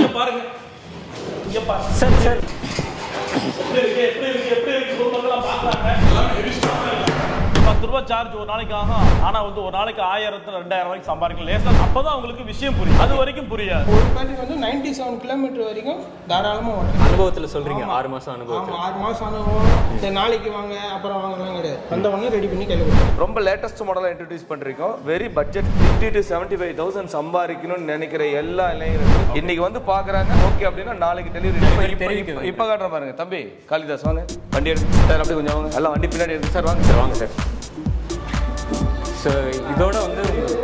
பாருங்க இங்க பாருங்க சார் சார் எப்படி இருக்கு எப்படி இருக்கு எப்படி இருக்கு பொதுமக்கள்லாம் பார்க்கறாங்க எல்லாமே ஹெவி ஸ்டாக்கா இருக்கு பத்து ரூபாய் சார்ஜ் ஒரு நாளைக்கு ஆகும் ஆனா வந்து ஒரு நாளைக்கு ஆயிரத்து ரெண்டாயிரம் ரூபாய்க்கு சம்பாதிக்கலாம் லேசா அப்பதான் உங்களுக்கு விஷயம் புரியும் அது வரைக்கும் புரியாது ஒரு பேட்டரி வந்து 97 செவன் கிலோமீட்டர் வரைக்கும் தாராளமாக ஓட்டலாம் அனுபவத்துல சொல்றீங்க ஆறு மாசம் அனுபவத்தில் ஆமாம் ஆறு மாதம் அனுபவம் சரி நாளைக்கு வாங்க அப்புறம் வாங்கலாம் கிடையாது வந்த உடனே ரெடி பண்ணி கையில் கொடுத்துருவோம் ரொம்ப லேட்டஸ்ட் மாடலாக இன்ட்ரடியூஸ் பண்ணிருக்கோம் very budget fifty to seventy five thousand சம்பாதிக்கணும்னு நினைக்கிற எல்லா இளைஞர்களும் இன்னைக்கு வந்து பார்க்குறாங்க ஓகே அப்படின்னா நாளைக்கு டெலிவரி தெரிவிக்குது. இப்போ காட்டுற பாருங்க தம்பி காளிதாஸ் வாங்க வண்டி எடுத்து சார் அப்படியே கொஞ்சம் வாங்க எல்லாம் வண்டி பின்னாடி எடுத்து சார் வாங்க சார் வாங்க சார் ஸோ இதோட வந்து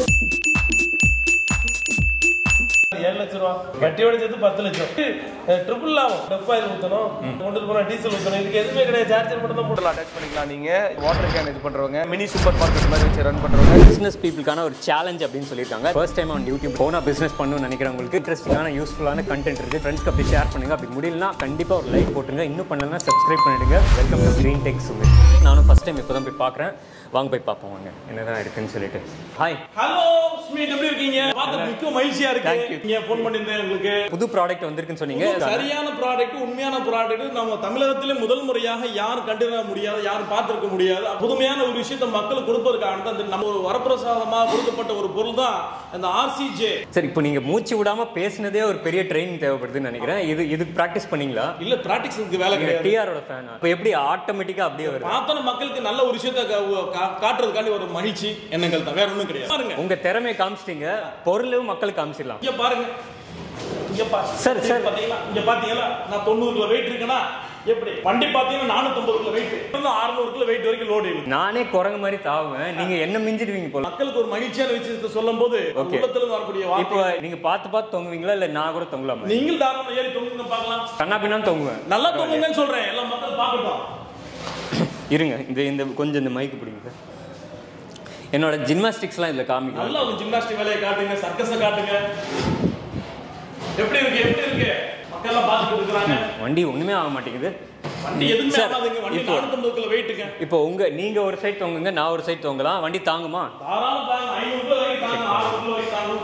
ஏழு லட்சம் ரூபா வட்டியோட சேர்த்து பத்து லட்சம் ட்ரிபிள் ஆகும் டெப் ஆயில் ஊற்றணும் கொண்டு போனா டீசல் ஊற்றணும் இதுக்கு எதுவுமே கிடையாது சார்ஜர் மட்டும் தான் போடலாம் அட்டாச் பண்ணிக்கலாம் நீங்க வாட்டர் கேன் இது பண்றவங்க மினி சூப்பர் மார்க்கெட் மாதிரி வச்சு ரன் பண்றவங்க பிசினஸ் பீப்புளுக்கான ஒரு சேலஞ்ச் அப்படின்னு சொல்லியிருக்காங்க ஃபர்ஸ்ட் டைம் ஆன் யூடியூப் போனா பிசினஸ் பண்ணணும்னு நினைக்கிறவங்களுக்கு இன்ட்ரெஸ்டிங்கான யூஸ்ஃபுல்லான கண்டென்ட் இருக்கு ஃப்ரெண்ட்ஸ்க்கு அப்படி ஷேர் பண்ணுங்க அப்படி முடியலனா கண்டிப்பா ஒரு லைக் போட்டுருங்க இன்னும் பண்ணலன்னா சப்ஸ்கிரைப் பண்ணிடுங்க welcome to green tech Sumit நானும் ஃபர்ஸ்ட் டைம் இப்போ தான் போய் பார்க்குறேன் வாங்க போய் பார்ப்போம் வாங்க என்னதான் இருக்குன்னு சொல்லிட்டு ஹாய் ஹலோ ஸ்மீட் எப்படி இருக்கீங்க பார்த்து மிக்க மகிழ்ச்சியா Thank இருக்கு you. நீங்க ஃபோன் பண்ணியிருந்தேன் உங்களுக்கு புது ப்ராடக்ட் வந்திருக்குன்னு சொன்னீங்க சரியான ப்ராடக்ட் உண்மையான ப்ராடக்ட் நம்ம தமிழகத்திலே முதல் முறையாக யாரும் கண்டிட முடியாது யாரும் பார்த்திருக்க முடியாது புதுமையான ஒரு விஷயத்தை மக்களுக்கு கொடுப்பதற்காக தான் இந்த நம்ம ஒரு வரப்பிரசாதமா கொடுக்கப்பட்ட ஒரு பொருள் தான் இந்த ஆர்சிஜே சரி இப்போ நீங்க மூச்சு விடாம பேசினதே ஒரு பெரிய ட்ரைனிங் தேவைப்படுதுன்னு நினைக்கிறேன் இது இதுக்கு ப்ராக்டிஸ் பண்ணீங்களா இல்ல பிராக்டிக்ஸ்க்கு வேலை நீங்க கிடையாது டிஆரோட ஃபேன் இப்போ எப்படி ஆட்டோமேட்டிக்கா அப்படியே வருது பார்த்தோன்னா மக்களுக்கு நல்ல ஒரு விஷயத்தை கா- கா- காட்டுறதுக்காண்டி ஒரு மகிழ்ச்சி எண்ணங்கள் தான் வேற ஒண்ணும் கிடையாது பாருங்க உங்க திறமையை காமிச்சிட்டீங்க பொருளும் மக்களுக்கு காமிச்சிடலாம் இங்க பாருங்க இங்க பாருங்க சரி, சரி. பாத்தீங்களா இங்க பாத்தீங்களா நான் தொண்ணூறு கிலோ வெயிட் இருக்கேன்னா எப்படி வண்டி பாத்தீங்கன்னா நானூத்தம்பது கிலோ வெயிட் அறுநூறு கிலோ வெயிட் வரைக்கும் லோடு இருக்கு நானே குரங்கு மாதிரி தாவுவேன் நீங்க என்ன மிஞ்சிடுவீங்க போல மக்களுக்கு ஒரு மகிழ்ச்சியான விஷயத்தை சொல்லும் போது Okay. உள்ளத்துல வரக்கூடிய இப்போ வார்த்தை நீங்க பார்த்து பார்த்து தொங்குவீங்களா இல்ல நான் கூட தொங்கலாமா நீங்கள் தாராளம் ஏறி தொங்குங்க பார்க்கலாம் கண்ணா பின்னான்னு தொங்குவேன் நல்லா தொங்குங்கன்னு சொல்றேன் எல்லா மக்கள் பார்க்கட்டும் இருங்க இந்த இந்த கொஞ்சம் இந்த மைக்கு பிடிங்க சார் என்னோட ஜிம்னாஸ்டிக்ஸ்லாம் இதுல காமிக்கும் நல்லா ஒரு ஜிம்னாஸ்டிக் வேலையை காட்டுங்க சர்க்கஸை காட்டுங்க எப்படி இருக்கு எப்படி இருக்கு மக்கள் எல்லாம் பார்த்துட்டு இருக்காங்க வண்டி ஒண்ணுமே ஆக மாட்டேங்குது வண்டி எதுவுமே சார், ஆகாதுங்க வண்டி இப்போ- நானூத்தம்பது கிலோ வெயிட்டுங்க இப்போ உங்க நீங்க ஒரு சைடு தொங்குங்க நான் ஒரு சைடு தொங்கலாம் வண்டி தாங்குமா தாராளம் தாங்க ஐநூறு கிலோ வரைக்கும் தாங்க ஆறு கிலோ வரைக்கும் தாங்கும்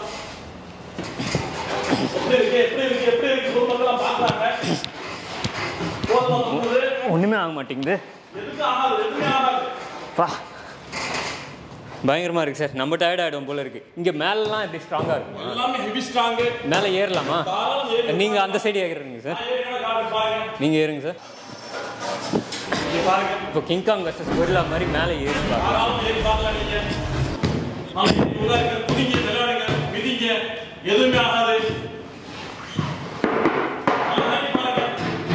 எப்படி இருக்கு எப்படி இருக்கு எப்படி இருக்கு குடும்பங்கள்லாம் பார்க்கறாங்க போதுமா தொங்குது ஒண்ணுமே ஆக மாட்டேங்குது எதுக்கும் ஆகாது எதுவுமே ஆகாது பா பயங்கரமா இருக்கு சார் நம்ம டயர்ட் ஆயிடும் போல இருக்கு இங்க மேலலாம் எப்படி ஸ்ட்ராங்கா இருக்கும் எல்லாமே ஹெவி ஸ்ட்ராங்கு மேல ஏறலாமா தாராளம் ஏறி நீங்க அந்த சைடு ஏறுறீங்க சார் ஏறினா காட்டு பாருங்க நீங்க ஏறுங்க சார் இங்க பாருங்க இப்போ கிங்காங் வர்சஸ் கொரில்லா மாதிரி மேலே ஏறி பார்க்கலாம் தாராளம் ஏறி பார்க்கலாம் நீங்க நாளைக்கு உதாரணங்க குதிங்க விளையாடுங்க மிதிங்க எதுவுமே ஆகாது நல்லா ஏறி பாருங்க.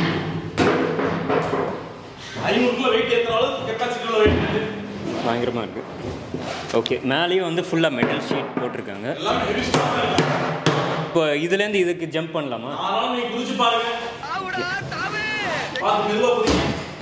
ஐநூறு கிலோ வெயிட் ஏற்றுற அளவுக்கு கெப்பாசிட்டி உள்ள வெயிட் இருக்கு பயங்கரமா இருக்கு ஓகே மேலேயும் வந்து ஃபுல்லா மெட்டல் ஷீட் போட்டிருக்காங்க எல்லாமே ஹெவி ஸ்ட்ராங்கா இருக்கு இப்போ இதுலேருந்து இதுக்கு ஜம்ப் பண்ணலாமா ஆனாலும் நீங்க குதிச்சு பாருங்க பார்த்து மெதுவா குதிங்க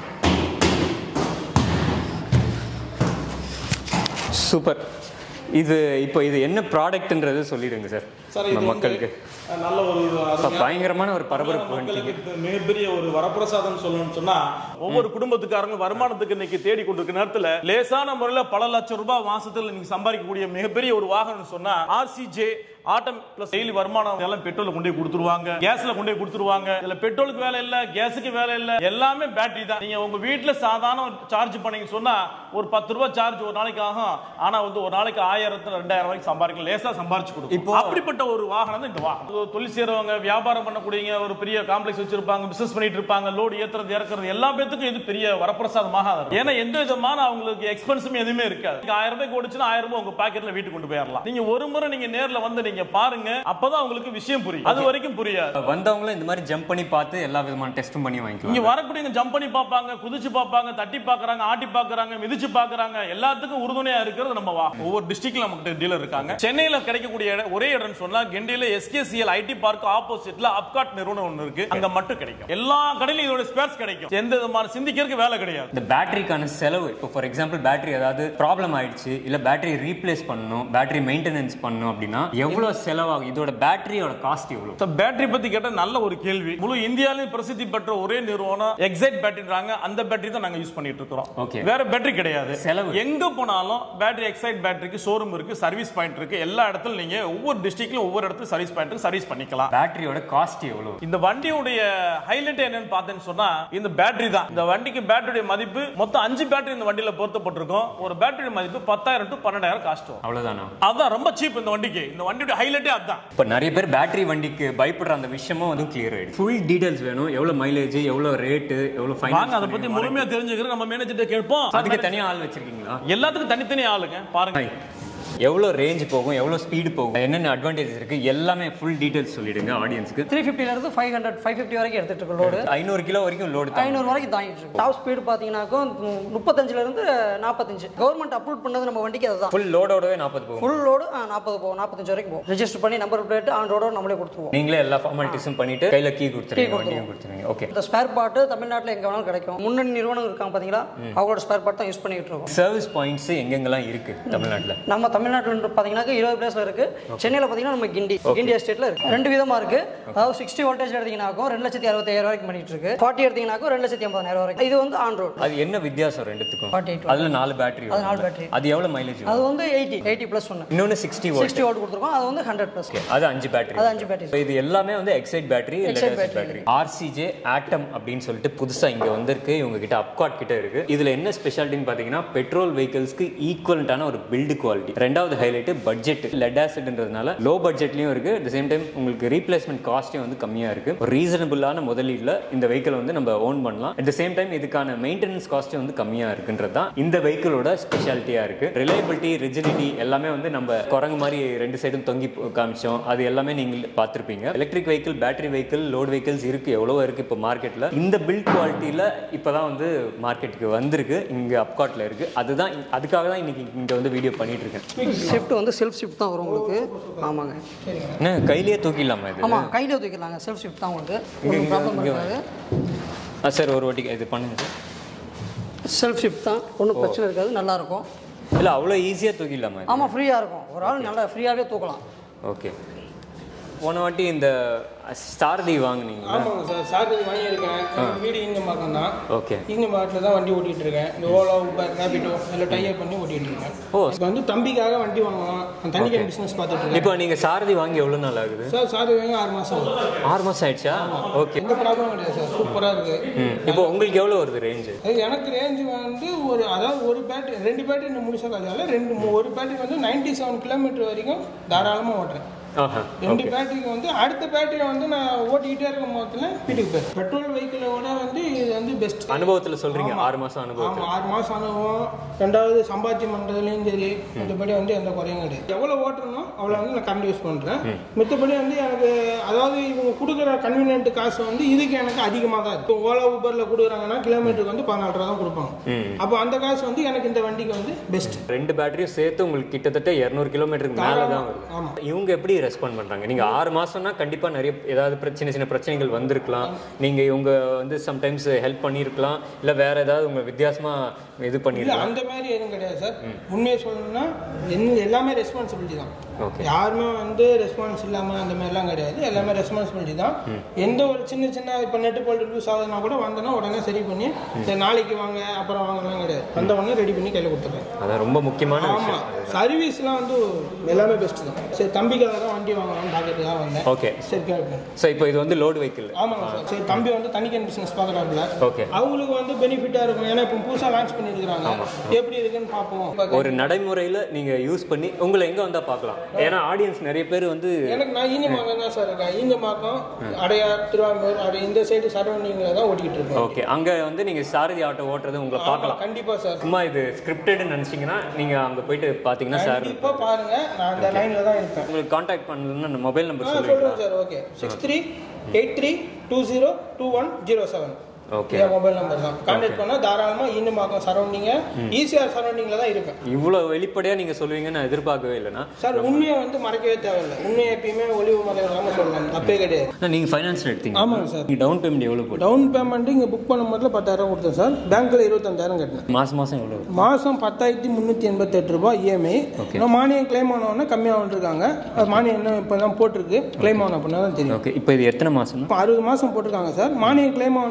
சூப்பர் இது இப்போ இது என்ன ப்ராடக்ட்ன்றது சொல்லிடுங்க சார் சார் இது நம்ம வந்து மக்களுக்கு நல்ல ஒரு இப்போ அருமையான- பயங்கரமான ஒரு பரபரப்பு மக்களுக்கு பண்ணிட்டீங்க இது மிகப்பெரிய ஒரு வரப்பிரசாதம் சொல்லணும்னு சொன்னா ஒவ்வொரு குடும்பத்துக்காரங்க வருமானத்துக்கு இன்னைக்கு தேடி கொண்டிருக்க நேரத்துல லேசான முறையில பல லட்சம் ரூபாய் மாசத்துல நீங்க சம்பாதிக்கக்கூடிய மிகப்பெரிய ஒரு வாகனம் சொன்னா ஆர்சிஜே ஆட்டம் பிளஸ் டெய்லி வருமானம் எல்லாம் பெட்ரோல கொண்டு போய் கொடுத்துருவாங்க கேஸ்ல கொண்டு போய் கொடுத்துருவாங்க இதுல பெட்ரோலுக்கு வேலை இல்ல கேஸுக்கு வேலை இல்ல எல்லாமே பேட்டரி தான் நீங்க உங்க வீட்டுல சாதாரண சார்ஜ் பண்ணீங்க சொன்னா ஒரு பத்து ரூபாய் சார்ஜ் ஒரு நாளைக்கு ஆகும் ஆனா வந்து ஒரு நாளைக்கு ஆயிரத்து ரெண்டாயிரம் ரூபாய்க்கு சம்பாதிக்கலாம் லேசா சம்பாரிச்சு கொடுக்கும் இப்போ- அப்படிப்பட்ட ஒரு வாகனம் தான் இந்த வாகனம் ஒரு தொழில் செய்றவங்க வியாபாரம் பண்ணக்கூடியவங்க ஒரு பெரிய காம்ப்ளெக்ஸ் வச்சிருப்பாங்க பிசினஸ் பண்ணிட்டு இருப்பாங்க லோடு ஏத்துறது இறக்குறது எல்லா பேத்துக்கும் இது பெரிய வரப்பிரசாதமாக இருக்கும் ஏன்னா எந்த விதமான அவங்களுக்கு எக்ஸ்பென்ஸும் எதுவுமே இருக்காது நீங்க ஆயிரம் ரூபாய்க்கு ஓடிச்சுன்னா ஆயிரம் ரூபாய் உங்க பாக்கெட்ல வீட்டுக்கு கொண்டு போயிடலாம் நீங்க ஒரு முறை நீங்க நேர்ல வந்து நீங்க பாருங்க அப்பதான் உங்களுக்கு விஷயம் புரியும் அது வரைக்கும் புரியாது வந்தவங்களும் இந்த மாதிரி ஜம்ப் பண்ணி பார்த்து எல்லா விதமான டெஸ்ட்டும் பண்ணி இங்க வாங்கிக்குவாங்க வரக்கூடியவங்க ஜம்ப் பண்ணி பார்ப்பாங்க குதிச்சு பார்ப்பாங்க தட்டி பார்க்கறாங்க ஆட்டி பார்க்கறாங்க மிதிச்சு பார்க்கறாங்க எல்லாத்துக்கும் உறுதுணையா இருக்கிறது நம்ம வா ஒவ்வொரு டிஸ்ட்ரிக்ட்ல நமக்கு டீலர் இருக்காங்க சென்னையில கிடைக்கக்கூடிய இடம் ஒரே இடம்னு சொன்னா கெண்டியில எஸ்கேசிஎல் ஐடி பார்க் ஆப்போசிட்ல அப்காட் நிறுவனம் ஒன்று இருக்கு அங்க மட்டும் கிடைக்கும் எல்லா கடையிலும் இதோட ஸ்பேர்ஸ் கிடைக்கும் எந்த விதமான சிந்திக்கிறதுக்கு வேலை கிடையாது இந்த பேட்டரிக்கான செலவு இப்போ ஃபார் எக்ஸாம்பிள் பேட்டரி ஏதாவது ப்ராப்ளம் ஆயிடுச்சு இல்ல பேட்டரி ரீப்ளேஸ் பண்ணணும் பேட்டரி மெயின்டெனன்ஸ் பண்ணணும் அப்படின்னா எவ்வளவு செலவாகும் இதோட பேட்டரியோட காஸ்ட் எவ்வளவு பேட்டரி பத்தி கேட்ட நல்ல ஒரு கேள்வி முழு இந்தியாவிலும் பிரசித்தி பெற்ற ஒரே நிறுவனம் எக்ஸைட் பேட்டரின்றாங்க அந்த பேட்டரி தான் நாங்க யூஸ் பண்ணிட்டு இருக்கிறோம் Okay. வேற பேட்டரி கிடையாது செலவு. எங்க போனாலும் பேட்டரி எக்ஸைட் பேட்டரிக்கு ஷோரூம் இருக்கு சர்வீஸ் பாயிண்ட் இருக்கு எல்லா இடத்துல நீங்க ஒவ்வொரு டிஸ்ட்ரிக்ட்ல டிஸ்ட்ரிக்ட்லயும் ஒவ்வொரு இடத்துல சர்வீஸ் பாயிண்ட்டுக்கு சர்வீஸ் பண்ணிக்கலாம் பேட்டரியோட காஸ்ட் எவ்வளோ இந்த வண்டியுடைய ஹைலைட் என்னன்னு பார்த்தேன்னு சொன்னா இந்த பேட்டரி தான் இந்த வண்டிக்கு பேட்டரியுடைய மதிப்பு மொத்தம் அஞ்சு பேட்டரி இந்த வண்டியில பொருத்தப்பட்டிருக்கும் ஒரு பேட்டரி மதிப்பு பத்தாயிரம் டு பன்னெண்டாயிரம் காஸ்ட் வரும் அவ்வளோதானா அதான் ரொம்ப சீப் இந்த வண்டிக்கு இந்த வண்டியோட ஹைலைட்டே அதுதான் இப்போ நிறைய பேர் பேட்டரி வண்டிக்கு பயப்படுற அந்த விஷயமும் வந்து கிளியர் ஆயிடுச்சு ஃபுல் டீடைல்ஸ் வேணும் எவ்வளோ மைலேஜ் எவ்வளோ ரேட்டு எவ்வளோ வாங்க அதை பத்தி ஃபைன் முழுமையா தெரிஞ்சுக்கிற நம்ம மேனேஜர்கிட்ட கேட்போம் அதுக்கு தனியாக ஆள் வச்சிருக்கீங்களா எல்லாத்துக்கும் தனித்தனி ஆளுங்க பாருங்க ஹாய் எவ்வளோ ரேஞ்ச் போகும் எவ்வளோ ஸ்பீடு போகும் என்னென்ன அட்வான்டேஜ் இருக்கு எல்லாமே ஃபுல் டீடைல்ஸ் சொல்லிடுங்க ஆடியன்ஸ்க்கு த்ரீ ஃபிஃப்டிலேருந்து ஃபைவ் ஹண்ட்ரட் ஃபைவ் ஃபிஃப்டி வரைக்கும் எடுத்துட்டு இருக்கு லோடு ஐநூறு கிலோ வரைக்கும் லோடு ஐநூறு வரைக்கும் தாங்கிட்டு இருக்கு டாப் ஸ்பீடு பார்த்தீங்கன்னாக்கும் முப்பத்தஞ்சிலேருந்து நாற்பத்தஞ்சு கவர்மெண்ட் அப்ரூவ் பண்ணது நம்ம வண்டிக்கு அதுதான் ஃபுல் லோடோடவே நாற்பது போகும் ஃபுல் லோடு நாற்பது போகும் நாற்பத்தஞ்சு வரைக்கும் போகும் ரெஜிஸ்டர் பண்ணி நம்பர் பிளேட் ஆன் ரோடோட நம்மளே கொடுத்துருவோம் நீங்களே எல்லா ஃபார்மாலிட்டிஸும் பண்ணிட்டு கையில கீ கொடுத்துருவீங்க வண்டியும் கொடுத்துருவீங்க ஓகே இந்த ஸ்பேர் பார்ட்டு தமிழ்நாட்டில் எங்கே வேணாலும் கிடைக்கும் முன்னணி நிறுவனம் இருக்காங்க பார்த்தீங்களா அவங்களோட ஸ்பேர் பார்ட் தான் யூஸ் பண்ணிட்டு இருக்கோம் சர்வீஸ் பாயிண்ட்ஸ் எங்கெங்கெல்லாம் இருக்கு தமிழ்நாட்டில் நம்ம தமிழ்நாட்டில் பார்த்தீங்கன்னா இருபது பிளேஸ்ல இருக்கு சென்னையில் பார்த்தீங்கன்னா நம்ம கிண்டி கிண்டி எஸ்டேட்ல இருக்கு ரெண்டு விதமா இருக்கு அதாவது சிக்ஸ்டி வோல்டேஜ் எடுத்தீங்கன்னாக்கும் ரெண்டு லட்சத்தி அறுபத்தாயிரம் வரைக்கும் பண்ணிட்டு இருக்கு ஃபார்ட்டி எடுத்தீங்கன்னாக்கும் ரெண்டு லட்சத்தி ஐம்பதாயிரம் வரைக்கும் இது வந்து ஆன் ரோட் அது என்ன வித்தியாசம் ரெண்டுத்துக்கும் 48 அதுல நாலு பேட்டரி அது நாலு battery. அது எவ்வளவு மைலேஜ் அது வந்து எயிட்டி எயிட்டி ப்ளஸ் ஒன்று இன்னொன்னு சிக்ஸ்டி வோல்ட் சிக்ஸ்டி வோல்ட் கொடுத்துருக்கோம் அது வந்து ஹண்ட்ரட் ப்ளஸ் அது அஞ்சு பேட்டரி அது அஞ்சு battery. இது எல்லாமே வந்து Exide battery Excite lead battery RCJ Atom அப்படின்னு சொல்லிட்டு புதுசா இங்க வந்திருக்கு இவங்க கிட்ட அப்காட் கிட்ட இருக்கு இதுல என்ன ஸ்பெஷாலிட்டின்னு பாத்தீங்கன்னா பெட்ரோல் வெஹிக்கிள்ஸ்க்கு ஈக்குவலண்டான ஒரு பில்டு குவாலிட்டி ரெண்டாவது ஹைலைட் பட்ஜெட் லெட் ஆசிட்ன்றதுனால லோ பட்ஜெட்லயும் இருக்கு அட் சேம் டைம் உங்களுக்கு ரீப்ளேஸ்மெண்ட் காஸ்ட்டும் வந்து கம்மியா இருக்கு ஒரு ரீசனபிளான முதலீடுல இந்த வெஹிக்கிள் வந்து நம்ம ஓன் பண்ணலாம் அட் சேம் டைம் இதுக்கான மெயின்டெனன்ஸ் காஸ்ட்டும் வந்து கம்மியா இருக்குன்றது தான் இந்த வெஹிக்கிளோட ஸ்பெஷாலிட்டியா இருக்கு ரிலையபிலிட்டி ரிஜிடிட்டி எல்லாமே வந்து நம்ம குரங்கு மாதிரி ரெண்டு சைடும் தொங்கி போ- காமிச்சோம் அது எல்லாமே நீங்க பார்த்திருப்பீங்க electric vehicle battery vehicle load vehicles இருக்கு எவ்வளவோ இருக்கு இப்போ மார்க்கெட்ல இந்த பில்ட் குவாலிட்டியில இப்பதான் வந்து மார்க்கெட்டுக்கு வந்திருக்கு இங்க அப்காட்ல இருக்கு அதுதான் இ- அதுக்காக தான் இன்னைக்கு இங்க வந்து வீடியோ பண்ணிட்டு இருக்கேன் ஷிஃப்ட் வந்து செல்ஃப் ஷிஃப்ட் தான் வரும் உங்களுக்கு ஆமாங்க என்ன கையிலேயே தூக்கிடலாமா இது ஆமாம் கையில் தூக்கிடலாங்க செல்ஃப் ஷிஃப்ட் தான் உங்களுக்கு இங்க- ஒன்றும் இங்க- ப்ராப்ளம் இங்க இருக்காது ஆ சார் ஒரு வாட்டி இது பண்ணுங்க சார் செல்ஃப் ஷிஃப்ட் தான் ஒன்றும் பிரச்சனை இருக்காது நல்லா இருக்கும் இல்லை அவ்வளோ ஈஸியாக தூக்கிடலாமா இது ஆமாம் ஃப்ரீயாக இருக்கும் ஒரு ஆள் நல்லா ஃப்ரீயாகவே தூக்கலாம் ஓகே போன வாட்டி இந்த ஸ்டார்தி வாங்குனீங்களா ஆமாங்க சார் சார்ஜர் வாங்கியிருக்கேன் எங்க வீடு இங்க பக்கம் தான் ஓகே இங்க மாட்டில் தான் வண்டி ஓட்டிட்டு இருக்கேன் இந்த ஓலா உபர் ரேபிடோ இதில் டைப் பண்ணி ஓட்டிட்டு இருக்கேன் ஓ. இப்போ வந்து தம்பிக்காக வண்டி வாங்கலாம் அந்த தனிக்கன் பிசினஸ் பார்த்துட்டு இருக்கேன் இப்போ நீங்கள் சாரதி வாங்கி எவ்வளோ நாள் ஆகுது சார் சார்ஜர் வாங்கி ஆறு மாசம் ஆகுது. ஆறு மாதம் ஆயிடுச்சா ஓகே எந்த ப்ராப்ளம் கிடையாது சார் சூப்பரா இருக்கு ம் இப்போ உங்களுக்கு எவ்வளோ வருது ரேஞ்சு அது எனக்கு ரேஞ்ச் வந்து ஒரு அதாவது ஒரு பேட்டரி ரெண்டு பேட்டரி இன்னும் முடிச்ச காதால ரெண்டு மூ- ஒரு பேட்டரி வந்து 97 செவன் கிலோமீட்டர் வரைக்கும் தாராளமாக ஓட்டுறேன் ஆஹா ரெண்டு பேட்டரிக்கு வந்து அடுத்த பேட்டரியை வந்து நான் ஓட்டிக்கிட்டே இருக்கும் போதுல வீட்டுக்கு போய் பெட்ரோல் வெஹிக்கிளோட வந்து இது வந்து பெஸ்ட் அனுபவத்தில் சொல்கிறீங்க ஆறு மாதம் அனுபவம் ஆமாம் ஆறு மாதம் அனுபவம் ரெண்டாவது சம்பாத்தியம் பண்ணுறதுலையும் சரி மற்றபடி வந்து எந்த குறையும் கிடையாது எவ்வளோ ஓட்டணும் அவ்வளோ வந்து நான் கரண்ட் யூஸ் பண்ணுறேன் மற்றபடி வந்து எனக்கு அதாவது இவங்க கொடுக்குற கன்வீனியன்ட் காசு வந்து இதுக்கு எனக்கு அதிகமாக தான் இருக்கும் ஓலா ஊபரில் கொடுக்குறாங்கன்னா கிலோமீட்டருக்கு வந்து பதினாலு ரூபா தான் கொடுப்பாங்க அப்போ அந்த காசு வந்து எனக்கு இந்த வண்டிக்கு வந்து பெஸ்ட் ரெண்டு பேட்டரியும் சேர்த்து உங்களுக்கு கிட்டத்தட்ட இரநூறு கிலோமீட்டருக்கு மேலே தான் வருது ஆமாம் இவங்க எப்படி ரெஸ்பாண்ட் பண்றாங்க நீங்க ஆறு மாசம்னா கண்டிப்பா நிறைய ஏதாவது பிர- சின்ன சின்ன பிரச்சனைகள் வந்திருக்கலாம் நீங்க இவங்க வந்து சம்டைம்ஸ் ஹெல்ப் பண்ணியிருக்கலாம் இல்ல வேற ஏதாவது உங்க வித்தியாசமா இது இல்லை பண்ணிருக்கலாம் அந்த மாதிரி எதுவும் கிடையாது சார் உண்மையை சொல்லணும்னா என்ன எல்லாமே ரெஸ்பான்சிபிலிட்டி தான் ஓகே யாருமே வந்து ரெஸ்பான்ஸ் இல்லாமல் அந்த மாதிரிலாம் கிடையாது எல்லாமே ரெஸ்பான்சிபிலிட்டி தான் எந்த ஒரு சின்ன சின்ன இப்போ நெட்டு போல்ட்டு லூஸ் ஆகுதுன்னா கூட வந்தோன்னா உடனே சரி பண்ணி சரி நாளைக்கு வாங்க அப்புறம் வாங்கலாம் கிடையாது வந்த உடனே ரெடி பண்ணி கையில் கொடுத்துட்றேன் அதான் ரொம்ப முக்கியமான விஷயம் ஆமாம் சர்வீஸ்லாம் வந்து எல்லாமே பெஸ்ட் தான் சரி தம்பிக்காக தான் வண்டி வாங்கலாம்னு பார்க்கறதுக்காக வந்தேன் ஓகே சரி கேட்குறேன் ஸோ இப்போ இது வந்து லோடு வெஹிக்கிள் ஆமாங்க சார் சரி தம்பி வந்து தனிக்கன் பிஸ்னஸ் பார்க்குறாப்புல ஓகே அவங்களுக்கு வந்து பெனிஃபிட்டாக இருக்கும் ஏன்னா இப்போ புதுசாக லான்ச் பண்ணியிருக்கிறாங்க எப்படி இருக்குன்னு பார்ப்போம் ஒரு நடைமுறையில நீங்க யூஸ் பண்ணி உங்களை எங்க வந்தா பார்க்கலாம் ஏன்னா ஆடியன்ஸ் நிறைய பேர் வந்து எனக்கு நான் ஈஞ்சமாக்கம் தான் சார் இருக்கேன் ஈஞ்சமாக்கம் அடையார் திருவாரூர் அப்படி இந்த சைடு சரௌண்டிங்கில் தான் ஓட்டிக்கிட்டு இருக்கேன் ஓகே அங்க வந்து நீங்க சாரதி ஆட்டோ ஓட்டுறது உங்களை பார்க்கலாம் கண்டிப்பாக சார் சும்மா இது ஸ்கிரிப்டட்னு நினைச்சீங்கன்னா நீங்க அங்க போயிட்டு பாத்தீங்கன்னா சார் கண்டிப்பாக பாருங்க நான் அந்த லைனில் தான் இருப்பேன் உங்களுக்கு காண்டாக்ட் பண்ணணும்னா மொபைல் நம்பர் ஆ சொல்லுவீங்களா சொல்கிறேன் sir okay six three eight three two zero two one zero seven okay என் மொபைல் நம்பர் தான் கான்டாக்ட் பண்ணால் தாராளமாக ஈஞ்சமாக்கம் சரௌண்டிங்க ஈசிஆர் சரௌண்டிங்கில் தான் இருப்பேன் இவ்வளவு வெளிப்படையா நீங்க சொல்லுவீங்கன்னு நான் எதிர்பார்க்கவே இல்லைண்ணா சார் உண்மையை வந்து மறைக்கவே தேவையில்லை உண்மையை எப்பயுமே ஒளிவு மறைவு இல்லாமல் சொல்லலாம் தப்பே கிடையாது அண்ணா, நீங்க ஃபைனான்ஸ்ல எடுத்தீங்க ஆமாங்க சார். நீங்க டவுன் பேமெண்ட் எவ்வளவு போட்டு டவுன் பேமெண்ட் இங்கே புக் பண்ணும் போதுல பத்தாயிரம் கொடுத்தேன் சார் பேங்க்கில் இருபத்தஞ்சாயிரம் கட்டினேன் மாசம் மாசம் எவ்வளவு மாதம் பத்தாயிரத்தி முந்நூற்றி எண்பத்தெட்டு ரூபாய் இஎம்ஐ நான் மானியம் கிளைம் ஆனவொடனே கம்மியாக இருக்காங்க அது மானியம் இன்னும் இப்போ தான் போட்டிருக்கு கிளைம் ஆன அப்படின்னா தான் தெரியும் ஓகே இப்போ இது எத்தனை மாசம்னா இப்போ அறுபது மாதம் போட்டிருக்காங்க சார் மானியம் கிளைம் ஆனவொடனே நாற்பது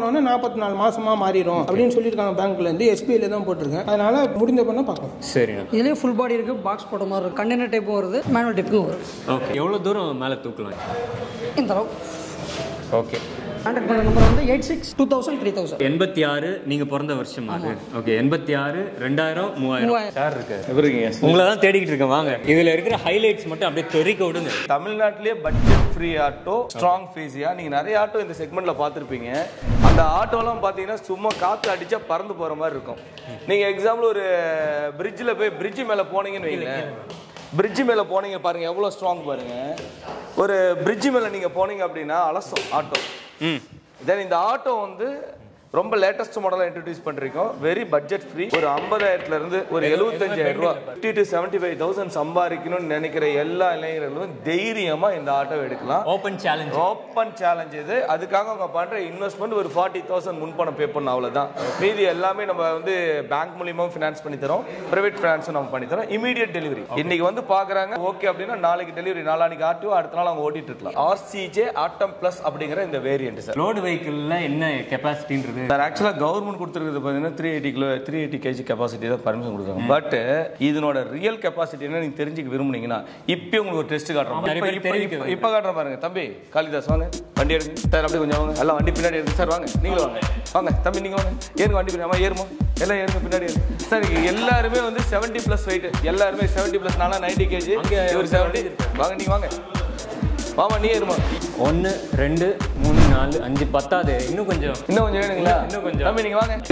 நாற்பத்தி நாலு மாசமா மாறிடும் அப்படின்னு சொல்லியிருக்காங்க பேங்க்ல இருந்து எஸ்பிஐல தான் போட்டிருக்கேன் அதனால முடிந்த பண்ண பார்க்கலாம் சரிண்ணா இதுலேயே ஃபுல் பாடி இருக்குது பாக்ஸ் போட்ட மாதிரி இருக்குது கண்டெய்னர் டைப்பும் வருது மேனுவல் டைப்பும் வருது ஓகே எவ்வளோ தூரம் மேலே தூக்கலாம் இந்த அளவு ஓகே கான்டாக்ட் பண்ணுற நம்பர் வந்து eight six two thousand three thousand எண்பத்தி ஆறு நீங்கள் பிறந்த வருஷம் அது ஓகே எண்பத்தி ஆறு ரெண்டாயிரம் மூவாயிரம் மூவாயிரம். சார் இருக்கு எப்படிங்க உங்களை தான் தேடிக்கிட்டு இருக்கேன் வாங்க இதில் இருக்கிற ஹைலைட்ஸ் மட்டும் அப்படியே தெறிக்க விடுங்க தமிழ்நாட்டிலேயே பட்ஜெட் ஃப்ரீ ஆட்டோ ஸ்ட்ராங் ஃபேஸியா நீங்க நிறைய ஆட்டோ இந்த செக்மெண்ட்ல பார்த்துருப்பீங்க அந்த ஆட்டோலாம் பார்த்தீங்கன்னா சும்மா காத்து அடிச்சா பறந்து போற மாதிரி இருக்கும் நீங்க எக்ஸாம்பிள் ஒரு பிரிட்ஜில் போய் பிரிட்ஜ் மேல போனீங்கன்னு வைங்களேன் பிரிட்ஜ் மேல போனீங்க பாருங்க எவ்வளவு ஸ்ட்ராங் பாருங்க ஒரு பிரிட்ஜ் மேல நீங்க போனீங்க அப்படின்னா அலசும் ஆட்டோ தென் இந்த ஆட்டோ வந்து ரொம்ப லேட்டஸ்ட் மாடலாக இன்ட்ரடியூஸ் பண்ணிருக்கோம் வெரி பட்ஜெட் ஃப்ரீ ஒரு ஐம்பதாயிரத்துல இருந்து ஒரு எழுபத்தஞ்சாயிரம் ரூபா fifty to seventy five thousand சம்பாதிக்கணும்னு நினைக்கிற எல்லா இளைஞர்களும் தைரியமா இந்த ஆட்டோ எடுக்கலாம் ஓப்பன் சேலஞ்ச் ஓப்பன் சேலஞ்ச் இது அதுக்காக அவங்க பண்ற இன்வெஸ்ட்மெண்ட் ஒரு ஃபார்ட்டி தௌசண்ட் முன்பணம் பே பண்ண அவ்வளவுதான் மீதி எல்லாமே நம்ம வந்து பேங்க் மூலியமா ஃபினான்ஸ் பண்ணி தரோம் பிரைவேட் ஃபினான்ஸும் நம்ம பண்ணி தரோம் இமீடியட் டெலிவரி இன்னைக்கு வந்து பாக்குறாங்க ஓகே அப்படின்னா நாளைக்கு டெலிவரி நாளானிக்கு ஆட்டோ அடுத்த நாள் அவங்க ஓட்டிட்டு இருக்கலாம் ஆர்சிஜே ஆட்டம் பிளஸ் அப்படிங்கிற இந்த வேரியன்ட் சார் லோடு வெஹிக்கிளில் என்ன கெப்பாசிட்டின்றது சார் ஆக்சுவலாக கவர்மெண்ட் கொடுத்துருக்குது பார்த்தீங்கன்னா three eighty kilo three eighty KG capacity தான் பர்மிஷன் கொடுக்குறாங்க பட் இதனோட ரியல் கெப்பாசிட்டி என்ன நீங்க தெரிஞ்சுக்க விரும்புனீங்கன்னா இப்போ உங்களுக்கு ஒரு டெஸ்ட் காட்டுறோம் நிறைய இப்போ பேர் இப்போ தெரிவிக்குது. இப்போ காட்டுறேன் பாருங்க தம்பி காளிதாஸ் வாங்க வண்டி எடுங்க சார் அப்படியே கொஞ்சம் வாங்க எல்லாம் வண்டி பின்னாடி எடுங்க சார் வாங்க நீங்களும் வாங்க வாங்க தம்பி நீங்க வாங்க ஏறுங்க வண்டி பின்னாடி அம்மா ஏறுமா எல்லாம் ஏறுங்க பின்னாடி ஏறுங்க சார் இங்க எல்லாருமே வந்து செவன்ட்டி ப்ளஸ் வெயிட் எல்லாருமே செவன்ட்டி ப்ளஸ் நானா நைன்டி கேஜி அங்க ஒரு செவன்ட்டி வாங்க நீங்க வாங்க வாமா நீ ஏறுமா ஒன்று ரெண்டு மூணு நாலு அஞ்சு பத்தாது இன்னும் கொஞ்சம் இன்னும் கொஞ்சம் வேணுங்களா இன்னும் கொஞ்சம். தம்பி நீங்க வாங்க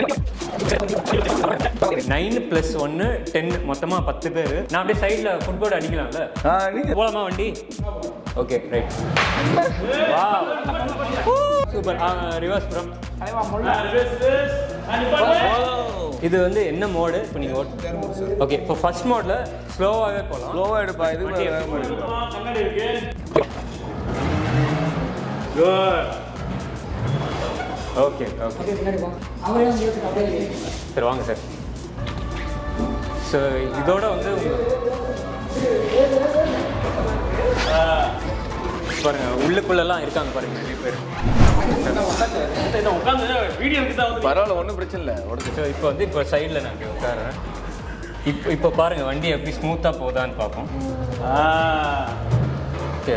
நைன் ப்ளஸ் ஒன்று டென் மொத்தமாக பத்து பேர் நான் அப்படியே சைடில் ஃபுட்போர்டு அடிக்கலாம்ல ஆ, நீங்க போலாமா வண்டி ஓகே ரைட் வா சூப்பர் ரிவர்ஸ் ப்ரம் இது வந்து என்ன மோடு இப்போ நீங்கள் ஓட்டு ஓகே இப்போ ஃபர்ஸ்ட் மோடில் ஸ்லோவாகவே போகலாம் ஸ்லோவா எடுப்பா இது வேகமா எடு. கண்ணாடி இருக்கு குட் ஓகே ஓகே சரி வாங்க சார் ஸோ இதோட வந்து பாருங்க உள்ளுக்குள்ளெல்லாம் இருக்காங்க பாருங்க நிறைய பேர் உட்காந்து வீடியோ எடுத்து தான் வந்து பரவாயில்ல ஒன்றும் பிரச்சனை இல்லை உடச்சு ஸோ இப்போ வந்து இப்போ சைடில் நான் இப்படி உட்காருறேன் இப்போ இப்போ பாருங்க வண்டி எப்படி ஸ்மூத்தாக போகுதான்னு பார்ப்போம் ஓகே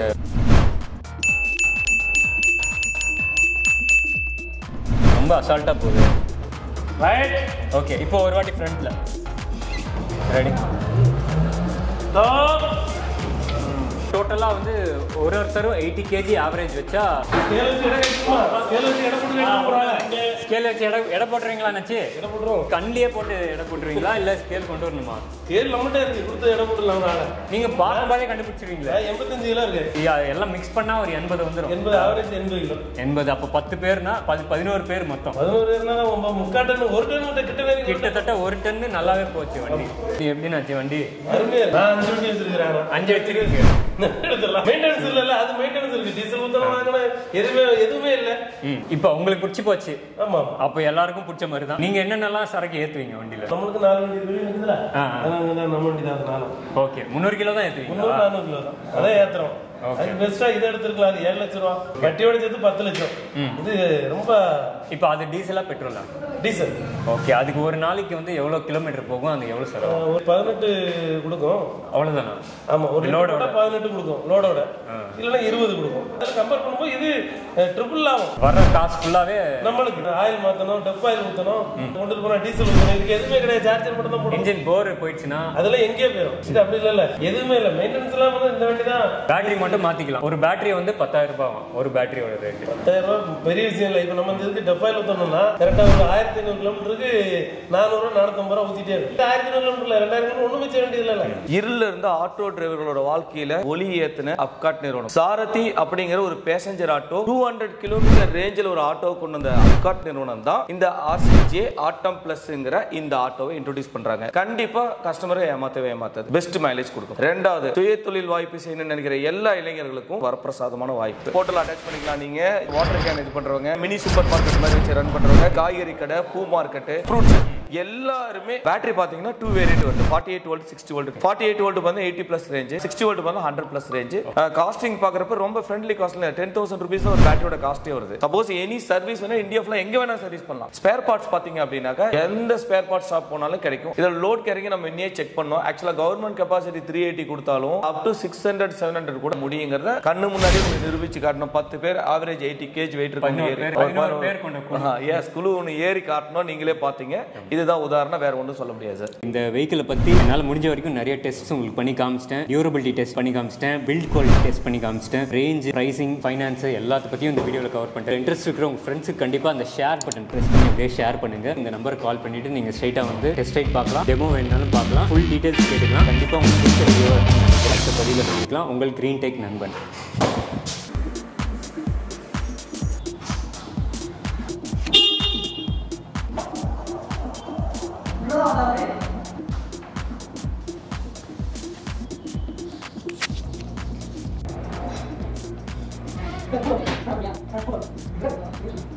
ரொம்ப அசால்ட்டாக போகுது ரைட் ஓகே இப்போ ஒரு வாட்டி ஃப்ரண்ட்டில் ரெடி ஸ்டாப் டோட்டலாக வந்து ஒரு ஒருத்தரும் எயிட்டி கேஜி ஆவரேஜ் வச்சா ஸ்கேல் வச்சு எடை கட்டுமா ஸ்கேல் வச்சு எடை போட்டு கட்ட போறாங்க ஸ்கேல் வச்சு எடை எடை போட்டுறீங்களா நச்சு எடை போட்டுருவோம் கண்ணிலே போட்டு எடை போட்டுருவீங்களா இல்லை ஸ்கேல் கொண்டு வரணுமா ஸ்கேல் நம்மகிட்ட இருக்கு கொடுத்து எடை போட்டுலாம் ஒரு ஆளை நீங்கள் பார்க்கும்போதே கண்டுபிடிச்சிருவீங்களா எண்பத்தஞ்சு கிலோ இருக்கு ஐயா, எல்லாம் மிக்ஸ் பண்ணால் ஒரு எண்பது வந்துடும் எண்பது ஆவரேஜ் எண்பது கிலோ எண்பது அப்போ பத்து பேர்னா பதி பதினோரு பேர் மொத்தம் பதினோரு இருந்தாலும் ஒன்பது முக்கால் டன் ஒரு டன் கிட்ட கிட்ட வேணும் கிட்டத்தட்ட ஒரு டன்னு நல்லாவே போச்சு வண்டி இது எப்படின்னாச்சு வண்டி அருமையா இருக்கு. நான் அஞ்சு வண்டி வச்சிருக்கிறேன் அஞ்சு வச்சிருக்கு எடுத்துடலாம் மெயின்டெனன்ஸ் இல்ல அது மெயின்டெனன்ஸ் இருக்கு டீசல் ஊத்தணும் வாங்கணும் எதுவுமே எதுவுமே இல்ல ம் இப்போ உங்களுக்கு பிடிச்சி போச்சு ஆமா அப்போ எல்லாருக்கும் பிடிச்ச மாதிரி தான் நீங்கள் என்னென்னலாம் சரக்கு ஏற்றுவீங்க வண்டியில் நம்மளுக்கு நாலு வண்டி வெளியே இருக்குதுல ஆ, ஆ. அதான் நம்ம வண்டி தான் அது நாலும் ஓகே முந்நூறு கிலோ தான் ஏற்றுவீங்களா முந்நூறு நானூறு கிலோ தான் அதான் ஏத்துறோம் அது பெஸ்டா இதை எடுத்துருக்கலாம் அது ஏழு லட்சம் ரூபா வட்டியோட சேர்த்து பத்து லட்சம் இது ரொம்ப இப்போ அது டீசலாக பெட்ரோலா டீசல் ஓகே அதுக்கு ஒரு நாளைக்கு வந்து எவ்வளோ கிலோமீட்டர் போகும் அது எவ்வளோ செலவு ஒரு பதினெட்டு கொடுக்கும் அவ்வளோதானா ஆமா ஒரு லோடோட. லோடோட பதினெட்டு கொடுக்கும் லோடோட இல்லைன்னா இருபது கொடுக்கும் அதில் கம்பேர் பண்ணும்போது இது ட்ரிபிள் ஆகும் வர்ற காசு ஃபுல்லாகவே நம்மளுக்கு ஆயில் மாத்தணும் டப் ஆயில் ஊத்தணும் கொண்டு போனா டீசல் ஊத்தணும் இதுக்கு எதுவுமே கிடையாது சார்ஜர் மட்டும் தான் போடணும் இன்ஜின் போர் போயிடுச்சுன்னா அதெல்லாம் எங்கேயே போயிடும் இது அப்படி இல்ல எதுவுமே இல்ல மெயின்டெனன்ஸ் எல்லாம் வந்து இந்த வண்டி தான் பேட்டரி மட்டும் மாற்றிக்கலாம் ஒரு பேட்டரி வந்து பத்தாயிரம் ரூபாய் ஆகும் ஒரு பேட்டரியோட ரேட்டு பத்தாயிரம் ரூபாய் பெரிய விஷயம் இல்லை இப்போ நம்ம இந்த இதுக்கு டப் ஆயில் ஊத்தணும்னா கரெக்டா ஒரு ஆயிரத்தி ஐநூறு கிலோமீட்டருக்கு நானூறு ரூபா நானூத்தம்பது ரூபா ஊத்திட்டே இருக்கு ஆயிரத்தி ஐநூறு கிலோமீட்டர்ல ரெண்டாயிரம் கிலோமீட்டர் ஒண்ணும் வச்ச வேண்டியது இல்ல இருள இருந்த ஆட்டோ டிரைவர்களோட வாழ்க்கையில ஒளி ஏத்துன அப்காட் நிறுவனம் சாரதி அப்படிங்கிற ஒரு passenger auto two hundred kilometre ரேஞ்சில் ஒரு ஆட்டோ கொண்டு வந்த அப்காட் நிறுவனம் தான் இந்த ஆர்சிஜே ஆட்டம் பிளஸ்ங்கிற இந்த ஆட்டோவை இன்ட்ரோடியூஸ் பண்றாங்க கண்டிப்பா கஸ்டமரை ஏமாத்தவே ஏமாத்தாது பெஸ்ட் மைலேஜ் கொடுக்கும் ரெண்டாவது சுய தொழில் வாய்ப்பு செய்யணும்னு நினைக்கிற எல்லா இளைஞர்களுக்கும் வரப்பிரசாதமான வாய்ப்பு ஹோட்டல் அட்டாச் பண்ணிக்கலாம் நீங்க வாட்டர் கேன் இது பண்றவங்க மினி சூப்பர் மார்க்கெட் மாதிரி வச்சு ரன் பண்றவங்க காய்கறி கடை பூ மார்க்கெட் ஃப்ரூட்ஸ் எல்லாருமே பேட்டரி பாத்தீங்கன்னா டூ வேரியன்ட் வருது forty eight volt sixty volt forty eight volt வந்து eighty plus range sixty volt வந்து ஹண்ட்ரட் பிளஸ் ரேஞ்ச் காஸ்டிங் பாக்குறப்ப ரொம்ப ஃப்ரெண்ட்லி காஸ்ட்ல டென் தௌசண்ட் ருபீஸ் ஒரு பேட்டரியோட காஸ்டே வருது சப்போஸ் எனி சர்வீஸ் வேணா இந்தியா ஃபுல்லா எங்க வேணா சர்வீஸ் பண்ணலாம் ஸ்பேர் பார்ட்ஸ் பாத்தீங்க அப்படின்னாக்கா எந்த ஸ்பேர் பார்ட்ஸ் ஷாப் போனாலும் கிடைக்கும் இதுல லோட் கேரிங் நம்ம இன்னே செக் பண்ணோம் ஆக்சுவலா கவர்மெண்ட் கெபாசிட்டி த்ரீ எயிட்டி கொடுத்தாலும் up to six hundred seven hundred கூட முடியுங்கிறத கண்ணு முன்னாடி உங்களுக்கு நிரூபிச்சு காட்டணும் பத்து பேர் ஆவரேஜ் எயிட்டி கேஜ் வெயிட் பதினோரு பேர், பதினோரு பேர் கொண்ட குழு. எஸ் குழு ஒன்று ஏறி காட்டணும் நீங்களே பார்த்தீங்க இதுதான் உதாரணம் வேற ஒன்றும் சொல்ல முடியாது சார் இந்த வெஹிக்கிளை பற்றி என்னால் முடிஞ்ச வரைக்கும் நிறைய டெஸ்ட்ஸ் உங்களுக்கு பண்ணி காமிச்சிட்டேன் டியூரபிலிட்டி டெஸ்ட் பண்ணி காமிச்சிட்டேன் பில்ட் குவாலிட்டி டெஸ்ட் பண்ணி காமிச்சிட்டேன் ரேஞ்ச் ப்ரைசிங் ஃபைனான்ஸ் எல்லாத்த பற்றியும் இந்த வீடியோவில் கவர் பண்ணிட்டேன் இன்ட்ரெஸ்ட் இருக்கிற உங்கள் ஃப்ரெண்ட்ஸுக்கு கண்டிப்பாக அந்த ஷேர் பட்டன் ப்ரெஸ் பண்ணி அப்படியே ஷேர் பண்ணுங்க இந்த நம்பருக்கு கால் பண்ணிட்டு நீங்கள் ஸ்ட்ரைட்டாக வந்து டெஸ்ட் ரைட் பார்க்கலாம் டெமோ வேணாலும் பார்க்கலாம் ஃபுல் டீடைல்ஸ் கேட்டுக்கலாம் கண்டிப்பாக உங்களுக்கு பிடிச்ச வீடியோ அடுத்த பதிவில் பண்ணிக்கலாம் உங்கள் க்ரீன் டெக் நண்பன் அப்படியா